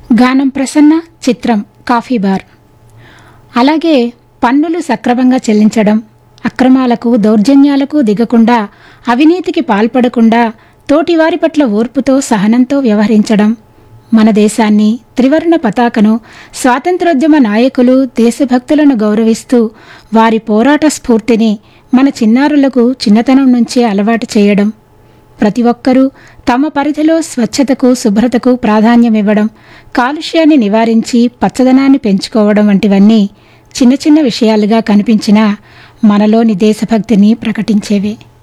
గానం ప్రసన్న చిత్రం coffee bar అలాగే పన్నులు సక్రమంగా చెల్లించడం అక్రమాలకు దౌర్జన్యాలకు దిగకుండా అవినీతికి పాల్పడకుండా తోటివారి పట్ల ఓర్పుతో సహనంతో వ్యవహరించడం మన దేశాన్ని త్రివర్ణ పతాకను స్వాతంత్రోద్యమ నాయకులు దేశభక్తులను గౌరవిస్తూ వారి పోరాట స్ఫూర్తిని మన చిన్నారులకు చిన్నతనం నుంచే అలవాటు చేయడం ప్రతి ఒక్కరూ తమ పరిధిలో స్వచ్ఛతకు శుభ్రతకు ప్రాధాన్యమివ్వడం కాలుష్యాన్ని నివారించి పచ్చదనాన్ని పెంచుకోవడం వంటివన్నీ చిన్న చిన్న విషయాలుగా కనిపించినా మనలోని దేశభక్తిని ప్రకటించేవే